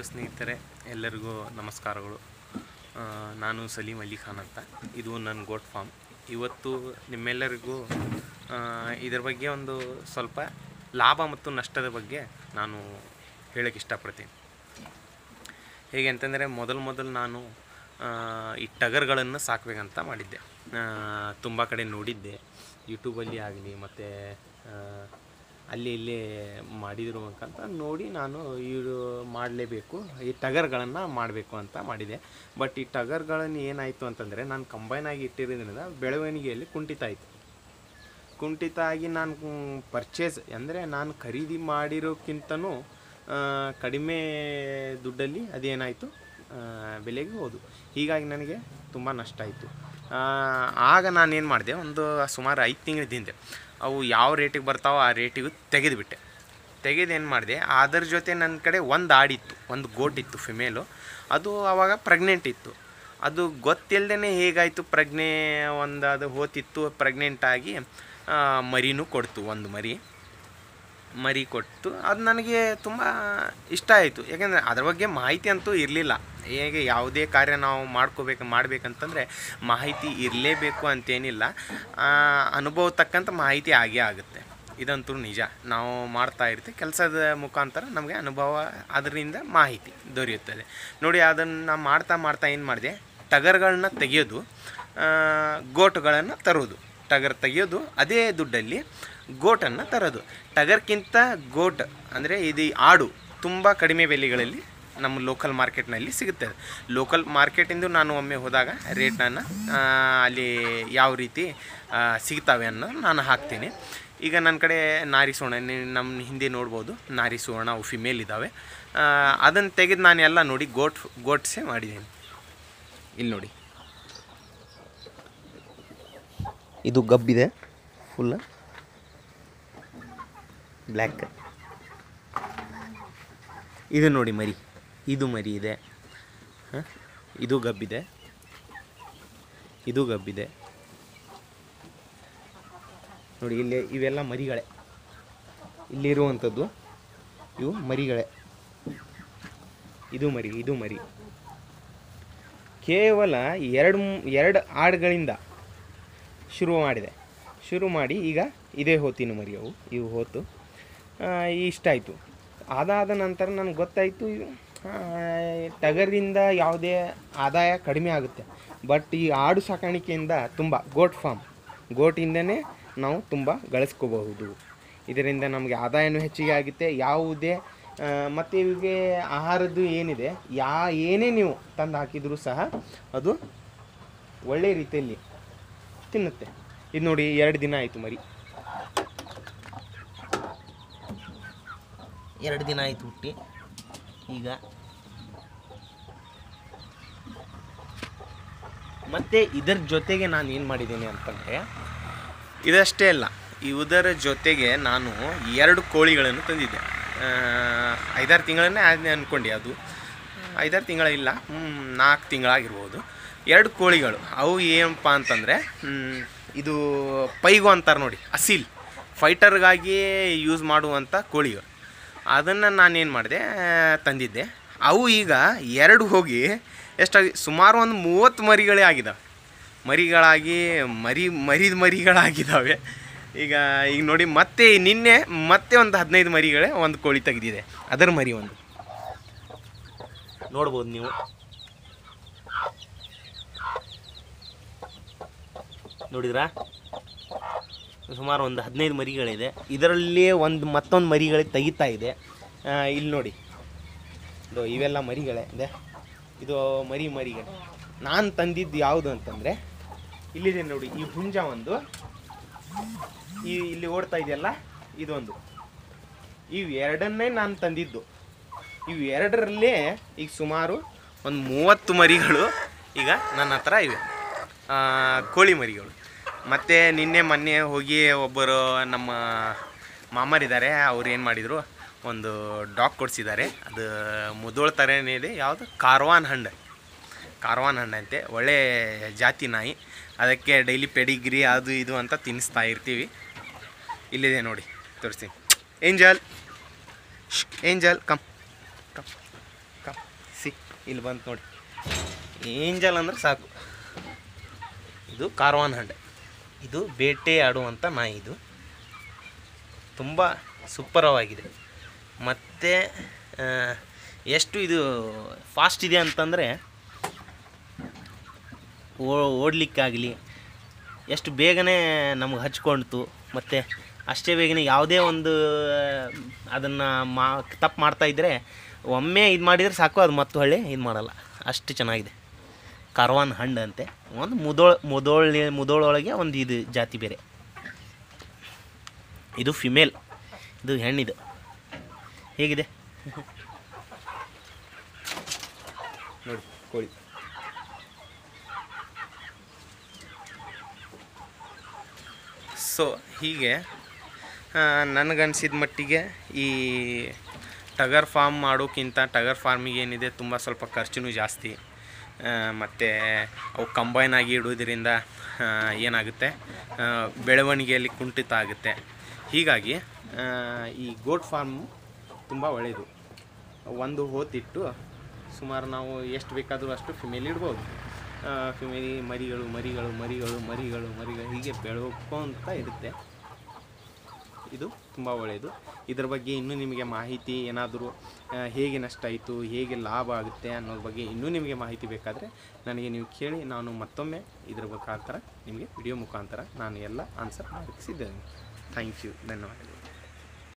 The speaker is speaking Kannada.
ಸ್ನೇಹಿತರೆ ಎಲ್ಲರಿಗೂ ನಮಸ್ಕಾರಗಳು ಆ, ನಾನು ಸಲೀಂ ಅಲಿ ಖಾನ್ ಅಂತ ಇದು ನನ್ನ ಗೋಟ್ ಫಾರ್ಮ್ ಇವತ್ತು ನಿಮ್ಮೆಲ್ಲರಿಗೂ ಆ, ಇದರ ಬಗ್ಗೆ ಒಂದು ಸ್ವಲ್ಪ ಲಾಭ ಮತ್ತು ನಷ್ಟದ ಬಗ್ಗೆ ನಾನು ಹೇಳಕ್ಕೆ ಇಷ್ಟಪಡ್ತೀನಿ ಹೇಗೆ ಅಂತಂದರೆ ಮೊದಲು ಮೊದಲು ನಾನು ಆ, ಈ ಟಗರ್ಗಳನ್ನು ಸಾಕಬೇಕಂತ ಮಾಡಿದ್ದೆ ತುಂಬ ಕಡೆ ನೋಡಿದ್ದೆ ಯೂಟ್ಯೂಬಲ್ಲಿ ಆಗಲಿ ಮತ್ತು ಅಲ್ಲಿ ಇಲ್ಲಿ ಮಾಡಿದ್ರು ಅಂತ ನೋಡಿ ನಾನು ಇದು ಮಾಡಲೇಬೇಕು ಈ ಟಗರ್ಗಳನ್ನು ಮಾಡಬೇಕು ಅಂತ ಮಾಡಿದೆ ಬಟ್ ಈ ಟಗರ್ಗಳನ್ನು ಏನಾಯಿತು ಅಂತಂದರೆ ನಾನು ಕಂಬೈನ್ ಆಗಿ ಇಟ್ಟಿರೋದ್ರಿಂದ ಬೆಳವಣಿಗೆಯಲ್ಲಿ ಕುಂಠಿತ ಆಯಿತು ಕುಂಠಿತ ಆಗಿ ನಾನು ಪರ್ಚೇಸ್ ಅಂದರೆ ನಾನು ಖರೀದಿ ಮಾಡಿರೋಕ್ಕಿಂತನೂ ಆ, ಕಡಿಮೆ ದುಡ್ಡಲ್ಲಿ ಅದೇನಾಯಿತು ಬೆಲೆಗೆ ಹೋದು ಹೀಗಾಗಿ ನನಗೆ ತುಂಬ ನಷ್ಟ ಆಯಿತು ಆಗ ನಾನೇನು ಮಾಡಿದೆ ಒಂದು ಸುಮಾರು ಐದು ತಿಂಗಳ ಹಿಂದೆ ಅವು ಯಾವ ರೇಟಿಗೆ ಬರ್ತಾವೋ ಆ ರೇಟಿಗೆ ತೆಗೆದುಬಿಟ್ಟೆ ತೆಗೆದು ಏನು ಮಾಡಿದೆ ಅದರ ಜೊತೆ ನನ್ನ ಕಡೆ ಒಂದು ಆಡಿತ್ತು ಒಂದು ಗೋಟಿತ್ತು ಫಿಮೇಲು ಅದು ಆವಾಗ ಪ್ರೆಗ್ನೆಂಟ್ ಇತ್ತು ಅದು ಗೊತ್ತಿಲ್ಲದೇ ಹೇಗಾಯಿತು ಪ್ರಜ್ಞೆ ಒಂದು ಅದು ಹೋತಿತ್ತು ಪ್ರೆಗ್ನೆಂಟ್ ಆಗಿ ಆ, ಮರಿನೂ ಕೊಡ್ತು ಒಂದು ಮರಿ ಮರಿ ಕೊಟ್ಟು ಅದು ನನಗೆ ತುಂಬ ಇಷ್ಟ ಆಯಿತು ಯಾಕೆಂದರೆ ಅದ್ರ ಬಗ್ಗೆ ಮಾಹಿತಿ ಅಂತೂ ಇರಲಿಲ್ಲ ಹೇಗೆ ಯಾವುದೇ ಕಾರ್ಯ ನಾವು ಮಾಡ್ಕೋಬೇಕು ಮಾಡಬೇಕಂತಂದರೆ ಮಾಹಿತಿ ಇರಲೇಬೇಕು ಅಂತೇನಿಲ್ಲ ಆ, ಅನುಭವ ತಕ್ಕಂಥ ಮಾಹಿತಿ ಆಗೇ ಆಗುತ್ತೆ ಇದಂತೂ ನಿಜ ನಾವು ಮಾಡ್ತಾ ಇರ್ತೀವಿ ಕೆಲಸದ ಮುಖಾಂತರ ನಮಗೆ ಅನುಭವ ಅದರಿಂದ ಮಾಹಿತಿ ದೊರೆಯುತ್ತದೆ ನೋಡಿ ಅದನ್ನು ಮಾಡ್ತಾ ಮಾಡ್ತಾ ಏನು ಮಾಡಿದೆ ಟಗರ್ಗಳನ್ನ ತೆಗೆಯೋದು ಆ, ಗೋಟುಗಳನ್ನು ತರೋದು ಟಗರ್ ತೆಗೆಯೋದು ಅದೇ ದುಡ್ಡಲ್ಲಿ ಗೋಟನ್ನು ತರೋದು ಟಗರ್ಕಿಂತ ಗೋಟ್ ಅಂದರೆ ಇದು ಆಡು ತುಂಬ ಕಡಿಮೆ ಬೆಲೆಗಳಲ್ಲಿ ನಮ್ಮ ಲೋಕಲ್ ಮಾರ್ಕೆಟ್ನಲ್ಲಿ ಸಿಗುತ್ತದೆ ಲೋಕಲ್ ಮಾರ್ಕೆಟಿಂದ ನಾನು ಒಮ್ಮೆ ಹೋದಾಗ ರೇಟನ್ನು ಅಲ್ಲಿ ಯಾವ ರೀತಿ ಆ, ಸಿಗ್ತವೆ ಅನ್ನೋ ನಾನು ಹಾಕ್ತೀನಿ ಈಗ ನನ್ನ ಕಡೆ ನಾರಿ ಸುವರ್ಣ ನೀವು ನಮ್ಮ ಹಿಂದೆ ನೋಡ್ಬೋದು ನಾರಿ ಸುವರ್ಣ ಅವು ಫಿಮೇಲ್ ಇದ್ದಾವೆ ಅದನ್ನು ತೆಗೆದು ನಾನು ಎಲ್ಲ ನೋಡಿ ಗೋಟ್ ಗೋಟ್ಸೇ ಮಾಡಿದ್ದೀನಿ ಇಲ್ಲಿ ನೋಡಿ ಇದು ಗಬ್ಬಿದೆ ಫುಲ್ ಬ್ಲ್ಯಾಕ್ ಇದು ನೋಡಿ ಮರಿ ಇದು ಮರಿ ಇದೆ ಹ? ಇದು ಗಬ್ಬಿದೆ ಇದು ಗಬ್ಬಿದೆ ನೋಡಿ ಇಲ್ಲಿ ಇವೆಲ್ಲ ಮರಿಗಳೇ ಇಲ್ಲಿರುವಂಥದ್ದು ಇವು ಮರಿಗಳೇ ಇದು ಮರಿ ಇದು ಮರಿ ಕೇವಲ ಎರಡು ಮೂ- ಎರಡು ಆಡುಗಳಿಂದ ಶುರು ಮಾಡಿದೆ ಶುರು ಮಾಡಿ ಈಗ ಇದೇ ಹೋತಿನ ಮರಿ ಅವು ಇವು ಹೋತು ಆ, ಇಷ್ಟ ಆಯಿತು ಅದಾದ ನಂತರ ನನಗೆ ಗೊತ್ತಾಯಿತು ಟಗರಿಂದ ಯಾವುದೇ ಆದಾಯ ಕಡಿಮೆ ಆಗುತ್ತೆ ಬಟ್ ಈ ಆಡು ಸಾಕಾಣಿಕೆಯಿಂದ ತುಂಬ ಗೋಟ್ ಫಾರ್ಮ್ ಗೋಟಿಂದನೇ ನಾವು ತುಂಬ ಗಳಿಸ್ಕೋಬಹುದು ಇದರಿಂದ ನಮಗೆ ಆದಾಯನೂ ಹೆಚ್ಚಿಗೆ ಆಗುತ್ತೆ ಯಾವುದೇ ಆ, ಮತ್ತು ಇವಿಗೆ ಆಹಾರದ್ದು ಏನಿದೆ ಯಾ ಏನೇ ನೀವು ತಂದು ಹಾಕಿದರೂ ಸಹ ಅದು ಒಳ್ಳೆ ರೀತಿಯಲ್ಲಿ ತಿನ್ನುತ್ತೆ ಇದು ನೋಡಿ ಎರಡು ದಿನ ಆಯಿತು ಮರಿ ಎರಡು ದಿನ ಆಯಿತು ಹುಟ್ಟಿ ಈಗ ಮತ್ತೆ ಇದರ ಜೊತೆಗೆ ನಾನು ಏನು ಮಾಡಿದ್ದೀನಿ ಅಂತಂದರೆ ಇದಷ್ಟೇ ಅಲ್ಲ ಇದರ ಜೊತೆಗೆ ನಾನು ಎರಡು ಕೋಳಿಗಳನ್ನು ತಂದಿದ್ದೆ ಆ, ಐದಾರು ತಿಂಗಳನ್ನೇ ಆದ ಅಂದ್ಕೊಂಡೆ ಅದು ಐದಾರು ತಿಂಗಳ ಇಲ್ಲ ಹ್ಮ್, ನಾಲ್ಕು ತಿಂಗಳಾಗಿರ್ಬೋದು ಎರಡು ಕೋಳಿಗಳು ಅವು ಏನಪ್ಪ ಅಂತಂದರೆ ಇದು ಪೈಗೋ ಅಂತಾರೆ ನೋಡಿ ಅಸೀಲ್ ಫೈಟರ್ಗಾಗಿ ಯೂಸ್ ಮಾಡುವಂಥ ಕೋಳಿಗಳು ಅದನ್ನು ನಾನೇನು ಮಾಡಿದೆ ತಂದಿದ್ದೆ ಅವು ಈಗ ಎರಡು ಹೋಗಿ ಎಷ್ಟಾಗಿ ಸುಮಾರು ಒಂದು ಮೂವತ್ತು ಮರಿಗಳೇ ಆಗಿದ್ದಾವೆ ಮರಿಗಳಾಗಿ ಮರಿ ಮರಿದ ಮರಿಗಳಾಗಿದ್ದಾವೆ ಈಗ ಈಗ ನೋಡಿ ಮತ್ತೆ ನಿನ್ನೆ ಮತ್ತೆ ಒಂದು ಹದಿನೈದು ಮರಿಗಳೇ ಒಂದು ಕೋಳಿ ತೆಗೆದಿದೆ ಅದರ ಮರಿ ಒಂದು ನೋಡ್ಬೋದು ನೀವು ನೋಡಿದ್ರಾ ಸುಮಾರು ಒಂದು ಹದಿನೈದು ಮರಿಗಳಿದೆ ಇದರಲ್ಲಿ ಒಂದು ಮತ್ತೊಂದು ಮರಿಗಳೇ ತೆಗಿತಾ ಇದೆ ಆ, ಇಲ್ಲಿ ನೋಡಿ ಇದು ಇವೆಲ್ಲ ಮರಿಗಳೇ ಇದೆ ಇದು ಮರಿ ಮರಿಗಳೇ ನಾನು ತಂದಿದ್ದು ಯಾವುದು ಅಂತಂದರೆ ಇಲ್ಲಿದೆ ನೋಡಿ ಈ ಹುಂಜ ಒಂದು ಈ ಇಲ್ಲಿ ಓಡ್ತಾ ಇದೆಯಲ್ಲ ಇದೊಂದು ಇವು ಎರಡನ್ನೇ ನಾನು ತಂದಿದ್ದು ಇವು ಎರಡರಲ್ಲೇ ಈಗ ಸುಮಾರು ಒಂದು ಮೂವತ್ತು ಮರಿಗಳು ಈಗ ನನ್ನ ಹತ್ರ ಇವೆ ಆ, ಕೋಳಿ ಮರಿಗಳು ಮತ್ತು ನಿನ್ನೆ ಮೊನ್ನೆ ಹೋಗಿ ಒಬ್ಬರು ನಮ್ಮ ಮಾಮರಿದ್ದಾರೆ ಅವ್ರು ಏನು ಮಾಡಿದರು ಒಂದು ಡಾಗ್ ಕೊಡಿಸಿದ್ದಾರೆ ಅದು ಮುದೋಳ ಥರನೇ ಇದೆ ಯಾವುದು ಕಾರ್ವಾನ್ ಹಣ್ಣು ಕಾರ್ವಾನ್ ಹಣ್ಣು ಅಂತೆ ಒಳ್ಳೆ ಜಾತಿ ನಾಯಿ ಅದಕ್ಕೆ ಡೈಲಿ ಪೆಡಿಗ್ರಿ ಅದು ಇದು ಅಂತ ತಿನ್ನಿಸ್ತಾ ಇರ್ತೀವಿ ಇಲ್ಲಿದೆ ನೋಡಿ ತೋರಿಸ್ತೀನಿ angel angel come come come see ಇಲ್ಲಿ ಬಂತು ನೋಡಿ ಏಂಜಲ್ ಅಂದ್ರೆ ಸಾಕು ಇದು ಕಾರ್ವಾನ್ ಹಂಡ್ ಇದು ಬೇಟೆ ಆಡುವಂಥ ನಾಯಿ ಇದು ತುಂಬ ಸೂಪರವಾಗಿದೆ ಮತ್ತು ಎಷ್ಟು ಇದು ಫಾಸ್ಟ್ ಇದೆ ಅಂತಂದರೆ ಓಡಲಿಕ್ಕಾಗಲಿ ಎಷ್ಟು ಬೇಗನೆ ನಮಗೆ ಹಚ್ಕೊಳ್ತು ಮತ್ತು ಅಷ್ಟೇ ಬೇಗನೆ ಯಾವುದೇ ಒಂದು ಅದನ್ನು ಮಾ ತಪ್ಪು ಮಾಡ್ತಾಯಿದ್ರೆ ಒಮ್ಮೆ ಇದು ಮಾಡಿದರೆ ಸಾಕು ಅದು ಮತ್ತೆ ಹೊಳ್ಳಿ ಇದು ಮಾಡಲ್ಲ ಅಷ್ಟು ಚೆನ್ನಾಗಿದೆ ಕಾರ್ವಾನ್ ಹಣ್ಣು ಅಂತೆ ಒಂದು ಮುದೋಳ್ ಮುದೋಳ್ ಮುದೋಳೊಳಗೆ ಒಂದು ಇದು ಜಾತಿ ಬೇರೆ ಇದು ಫಿಮೇಲ್ ಇದು ಹೆಣ್ಣಿದು ಹೇಗಿದೆ ನೋಡಿ ಕೋಳಿ ಸೊ ಹೀಗೆ ನನಗನ್ಸಿದ ಮಟ್ಟಿಗೆ ಈ ಟಗರ್ ಫಾರ್ಮ್ ಮಾಡೋಕ್ಕಿಂತ ಟಗರ್ ಫಾರ್ಮಿಗೆ ಏನಿದೆ ತುಂಬ ಸ್ವಲ್ಪ ಖರ್ಚು ಜಾಸ್ತಿ ಮತ್ತು ಅವು ಕಂಬೈನ್ ಆಗಿ ಇಡೋದ್ರಿಂದ ಆ, ಏನಾಗುತ್ತೆ ಆ, ಬೆಳವಣಿಗೆಯಲ್ಲಿ ಕುಂಠಿತ ಆಗುತ್ತೆ ಹೀಗಾಗಿ ಆ, ಈ ಗೋಟ್ ಫಾರ್ಮ್ ತುಂಬ ಒಳ್ಳೆಯದು ಒಂದು ಹೋತಿಟ್ಟು ಸುಮಾರು ನಾವು ಎಷ್ಟು ಬೇಕಾದರೂ ಅಷ್ಟು ಫಿಮೇಲ್ ಇಡ್ಬೋದು ಫಿಮೇಲಿ ಮರಿಗಳು ಮರಿಗಳು ಮರಿಗಳು ಮರಿಗಳು ಮರಿಗಳು ಹೀಗೆ ಬೆಳ್ಕೊಂತ ಇರುತ್ತೆ ಇದು ತುಂಬ ಒಳ್ಳೆಯದು ಇದ್ರ ಬಗ್ಗೆ ಇನ್ನೂ ನಿಮಗೆ ಮಾಹಿತಿ ಏನಾದರೂ ಹೇಗೆ ನಷ್ಟ ಆಯಿತು ಹೇಗೆ ಲಾಭ ಆಗುತ್ತೆ ಅನ್ನೋದ್ರ ಬಗ್ಗೆ ಇನ್ನೂ ನಿಮಗೆ ಮಾಹಿತಿ ಬೇಕಾದರೆ ನನಗೆ ನೀವು ಕೇಳಿ ನಾನು ಮತ್ತೊಮ್ಮೆ ಇದ್ರ ಮುಖಾಂತರ ನಿಮಗೆ ವಿಡಿಯೋ ಮುಖಾಂತರ ನಾನು ಎಲ್ಲ ಆನ್ಸರ್ ಮಾಡಲಿಕ್ಕೆ ಸಿದ್ಧೇನೆ ಥ್ಯಾಂಕ್ ಯು ಧನ್ಯವಾದಗಳು